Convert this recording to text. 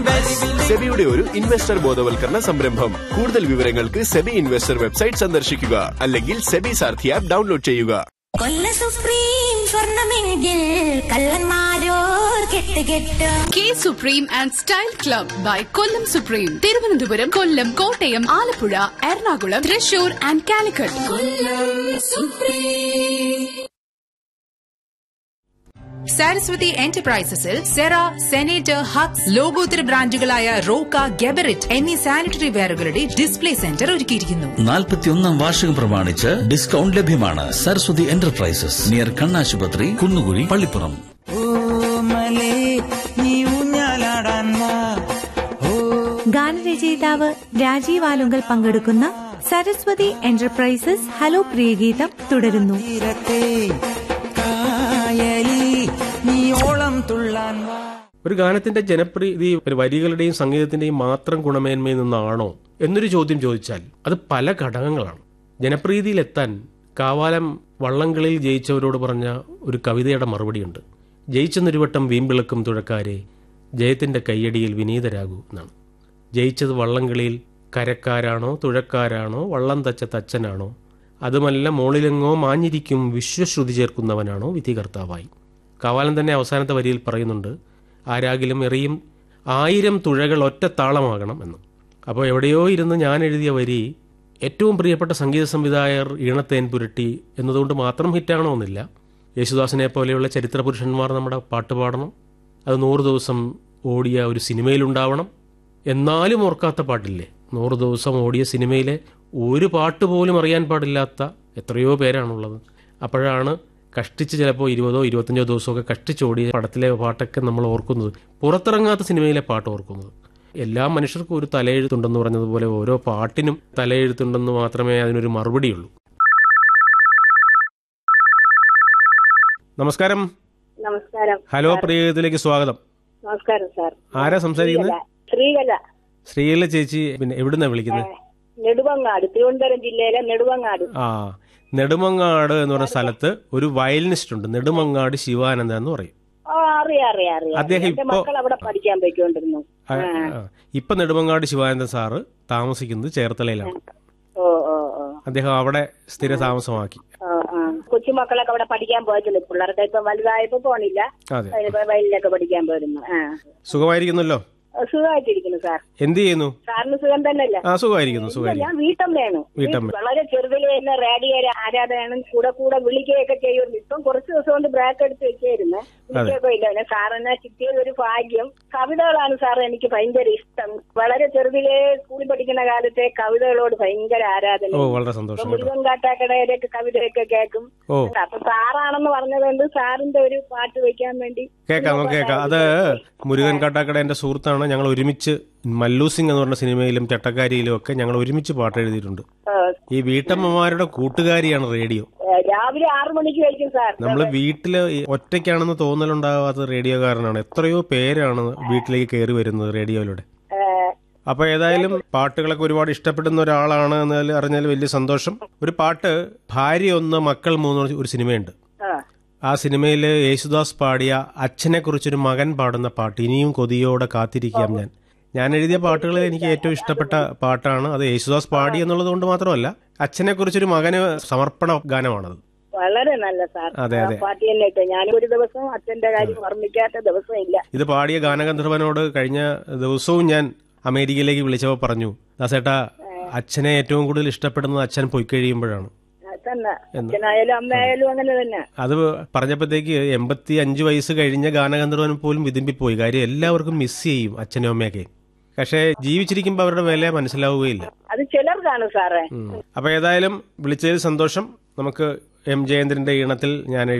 സെബിയുടെ ഒരു ഇൻവെസ്റ്റർ ബോധവൽക്കരണ സംരംഭം കൂടുതൽ വിവരങ്ങൾക്ക് സെബി ഇൻവെസ്റ്റർ വെബ്സൈറ്റ് സന്ദർശിക്കുക അല്ലെങ്കിൽ സെബി സാർഥി ആപ്പ് ഡൗൺലോഡ് ചെയ്യുക കൊല്ല സുപ്രീം സ്വർണമെങ്കിൽ കള്ളന്മാരോർ കെട്ട് കെട്ട് K Supreme and Style Club by Kollam Supreme Thiruvananthapuram Kollam Kottayam Alappuzha Ernakulam Thrissur and Calicut Saraswathi എന്റർപ്രൈസസിൽ സെറ സെനേറ്റർ ഹക്സ് ലോകോത്തര ബ്രാൻഡുകളായ റോക്ക ഗെബറിറ്റ് എന്നീ സാനിറ്ററി വെയറുകളുടെ ഡിസ്പ്ലേ സെന്റർ ഒരുക്കിയിരിക്കുന്നു നാൽപ്പത്തിയൊന്നാം വാർഷികം പ്രമാണിച്ച് ഡിസ്കൗണ്ട് ലഭ്യമാണ് സരസ്വതി എന്റർപ്രൈസസ് നിയർ കണ്ണാശുപത്രി കുന്നുകുഴി പള്ളിപ്പുറം ഓമലേ നീ ഊഞ്ഞാലാടാൻ വാ ഓ ഗാനരചയിതാവ് രാജീവ് ആലുങ്കൽ പങ്കെടുക്കുന്ന സരസ്വതി എന്റർപ്രൈസസ് ഹലോ പ്രിയഗീതം തുടരുന്നു തീരത്തെ കായലി നീ ഓളം തുള്ളാൻ വാ ഒരു ഗാനത്തിന്റെ ജനപ്രീതി ഒരു വരികളുടെയും സംഗീതത്തിന്റെയും മാത്രം ഗുണമേന്മയിൽ നിന്നാണോ എന്നൊരു ചോദ്യം ചോദിച്ചാൽ അത് പല ഘടകങ്ങളാണ് ജനപ്രീതിയിലെത്താൻ കാവാലം വള്ളംകളിയിൽ ജയിച്ചവരോട് പറഞ്ഞ ഒരു കവിതയുടെ മറുപടിയുണ്ട് ജയിച്ചെന്നൊരു വട്ടം വീമ്പിളക്കും തുഴക്കാരെ ജയത്തിന്റെ കയ്യടിയിൽ വിനീതരാകൂ എന്നാണ് ജയിച്ചത് വള്ളംകളിയിൽ കരക്കാരാണോ തുഴക്കാരാണോ വള്ളം തച്ച തച്ചനാണോ അതുമല്ല മോളിലെങ്ങോ മാഞ്ഞിരിക്കും വിശ്വശ്രുതി ചേർക്കുന്നവനാണോ വിധികർത്താവായി കാവാലം തന്നെ അവസാനത്തെ വരിയിൽ പറയുന്നുണ്ട് ആരാകിലും എറിയും ആയിരം തുഴകൾ ഒറ്റ താളമാകണം എന്ന് അപ്പോൾ എവിടെയോ ഇരുന്ന് ഞാൻ എഴുതിയ വരി ഏറ്റവും പ്രിയപ്പെട്ട സംഗീത സംവിധായകർ ഈണത്തേൻ പുരട്ടി എന്നതുകൊണ്ട് മാത്രം ഹിറ്റാണോ എന്നില്ല യേശുദാസിനെ പോലെയുള്ള ചരിത്ര പുരുഷന്മാർ നമ്മുടെ പാട്ട് പാടണം അത് നൂറ് ദിവസം ഓടിയ ഒരു സിനിമയിലുണ്ടാവണം എന്നാലും ഓർക്കാത്ത പാട്ടില്ലേ നൂറ് ദിവസം ഓടിയ സിനിമയിലെ ഒരു പാട്ട് പോലും അറിയാൻ പാടില്ലാത്ത എത്രയോ പേരാണുള്ളത് അപ്പോഴാണ് കഷ്ടിച്ച് ചിലപ്പോൾ ഇരുപതോ ഇരുപത്തഞ്ചോ ദിവസമൊക്കെ കഷ്ടിച്ചോടിയ പടത്തിലെ പാട്ടൊക്കെ നമ്മൾ ഓർക്കുന്നത് പുറത്തിറങ്ങാത്ത സിനിമയിലെ പാട്ട് ഓർക്കുന്നത് എല്ലാ മനുഷ്യർക്കും ഒരു തലയെഴുത്തുണ്ടെന്ന് പറഞ്ഞതുപോലെ ഓരോ പാട്ടിനും തലയെഴുത്തുണ്ടെന്ന് മാത്രമേ അതിനൊരു മറുപടിയുള്ളൂ നമസ്കാരം നമസ്കാരം ഹലോ പ്രിയത്തിലേക്ക് സ്വാഗതം നമസ്കാരം സാർ ആരാ സംസാരിക്കുന്നത് ശ്രീകല ശ്രീകല ചേച്ചി പിന്നെ എവിടുന്നാ വിളിക്കുന്നത് നെടുമങ്ങാട് തിരുവനന്തപുരം ജില്ലയിലെ നെടുമങ്ങാട് ആ നെടുമങ്ങാട് എന്ന് പറഞ്ഞ സ്ഥലത്ത് ഒരു വയലിനിസ്റ്റ് ഉണ്ട് നെടുമങ്ങാട് ശിവാനന്ദ എന്ന് പറയും ആ അറിയാം അറിയാം അറിയാം അദ്ദേഹം എന്റെ ഇപ്പോ- മക്കൾ അവിടെ പഠിക്കാൻ പോയിക്കൊണ്ടിരുന്നു ആ, ആ. ഇപ്പൊ നെടുമങ്ങാട് ശിവാനന്ദ സാറ് താമസിക്കുന്നത് ചേർത്തലയിലാണ് ഓ ഓ ഓ അദ്ദേഹം അവിടെ സ്ഥിര താമസമാക്കി ആ, ആ. കൊച്ചുമക്കളൊക്കെ അവിടെ പഠിക്കാൻ പോയിട്ടുണ്ട് പിള്ളേർക്ക് ഇപ്പൊ വലുതായപ്പോ പോണില്ല അതെ അതിനിപ്പോ വയലിലൊക്കെ പഠിക്കാൻ പോയിരുന്നു ആ സുഖമായിരിക്കുന്നല്ലോ സുഖമായിട്ടിരിക്കുന്നു സാർ എന്ത് ചെയ്യുന്നു സാറിന് സുഖം തന്നെയല്ലേ ആ സുഖമായിരിക്കുന്നു ഞാൻ സുഖമായിരിക്കുന്നു വീട്ടമ്മയാണ് വീട്ടമ്മ. വളരെ ചെറുതിലെ തന്നെ റേഡിയോ ആരാധനയാണ് കൂടെ കൂടെ വിളിക്കുകയൊക്കെ ചെയ്യുന്നു ഇപ്പം കുറച്ച് ദിവസം കൊണ്ട് ബ്രേക്ക് എടുത്ത് വെച്ചായിരുന്നു വിളിക്കുകയൊക്കെ ഇല്ല പിന്നെ സാറിനെ കിട്ടിയത് ഒരു ഭാഗ്യം കവിതകളാണ് സാർ എനിക്ക് ഭയങ്കര ഇഷ്ടം വളരെ ചെറുതിലെ സ്കൂളിൽ പഠിക്കുന്ന കാലത്തെ കവിതകളോട് ഭയങ്കര ആരാധന ഓ വളരെ സന്തോഷം കേട്ടോ മുരുകൻ കാട്ടാക്കടയിലൊക്കെ കവിതയൊക്കെ കേൾക്കും ഓ അപ്പൊ സാറാണെന്ന് പറഞ്ഞതുകൊണ്ട് സാറിന്റെ ഒരു പാട്ട് വെക്കാൻ വേണ്ടി കേക്കാം നമുക്ക് കേക്കാം അത് മുരുകൻ കാട്ടാക്കട എന്റെ സുഹൃത്താണ് ഞങ്ങൾ ഒരുമിച്ച് മല്ലു സിംഗ് എന്ന് പറഞ്ഞ സിനിമയിലും ചട്ടക്കാരിയിലും ഒക്കെ ഞങ്ങൾ ഒരുമിച്ച് പാട്ട് എഴുതിയിട്ടുണ്ട് ആ, ഈ വീട്ടമ്മമാരുടെ കൂട്ടുകാരിയാണ് റേഡിയോ രാവിലെ ആറു മണിക്ക് കഴിക്കും സാർ നമ്മൾ വീട്ടില് ഈ ഒറ്റയ്ക്കാണെന്ന് തോന്നലുണ്ടാവാത്ത റേഡിയോകാരനാണ് എത്രയോ പേരാണ് വീട്ടിലേക്ക് കയറി വരുന്നത് റേഡിയോയിലൂടെ അപ്പൊ ഏതായാലും പാട്ടുകളൊക്കെ ഒരുപാട് ഇഷ്ടപ്പെടുന്ന ഒരാളാണ് എന്നതിൽ അറിഞ്ഞാൽ വലിയ സന്തോഷം ഒരു പാട്ട് ഭാര്യ ഒന്ന് മക്കൾ മൂന്ന് ഒരു സിനിമയുണ്ട് ആ ആ സിനിമയിൽ യേശുദാസ് പാടിയ അച്ഛനെ കുറിച്ചൊരു മകൻ പാടുന്ന പാട്ട് ഇനിയും കൊതിയോടെ കാത്തിരിക്കാം ഞാൻ ഞാൻ എഴുതിയ പാട്ടുകളിൽ എനിക്ക് ഏറ്റവും ഇഷ്ടപ്പെട്ട പാട്ടാണ് അത് യേശുദാസ് പാടി എന്നുള്ളത് കൊണ്ട് മാത്രമല്ല അച്ഛനെ കുറിച്ചൊരു മകന് സമർപ്പണ ഗാനമാണത് വളരെ നല്ല സാർ അതെ, ആ അതെ. പാർട്ടി തന്നെ ഇട്ട് ഞാൻ ഒരു ദിവസം അച്ഛന്റെ കാര്യം ഓർമ്മിക്കാത്ത ദിവസം ഇല്ല ഇത് പാടിയ ഗാനഗന്ധർവനോട് കഴിഞ്ഞ ദിവസവും ഞാൻ അമേരിക്കയിലേക്ക് വിളിച്ചപ്പോൾ പറഞ്ഞു ദാസേട്ടാ അച്ഛനെ ഏറ്റവും കൂടുതൽ ഇഷ്ടപ്പെടുന്നത് അച്ഛൻ പോയി കഴിയുമ്പോഴാണ് ആ, തന്നെ അച്ഛനായാലും അമ്മയായാലും അങ്ങനെ തന്നെ അത് പറഞ്ഞപ്പോഴത്തേക്ക് എൺപത്തി അഞ്ച് വയസ്സ് കഴിഞ്ഞ ഗാനഗന്ധർവൻ പോലും വിതുമ്പിപ്പോയി കാര്യം എല്ലാവർക്കും മിസ് ചെയ്യും അച്ഛനും അമ്മയൊക്കെ പക്ഷേ ജീവിച്ചിരിക്കുമ്പോൾ അവരുടെ വില മനസ്സിലാവുകയില്ല അത് ചിലർക്കാണ് സാറേ ഉം. അപ്പൊ ഏതായാലും വിളിച്ചതിൽ സന്തോഷം നമുക്ക് എം ജയേന്ദ്രന്റെ ഈണത്തിൽ ഞാൻ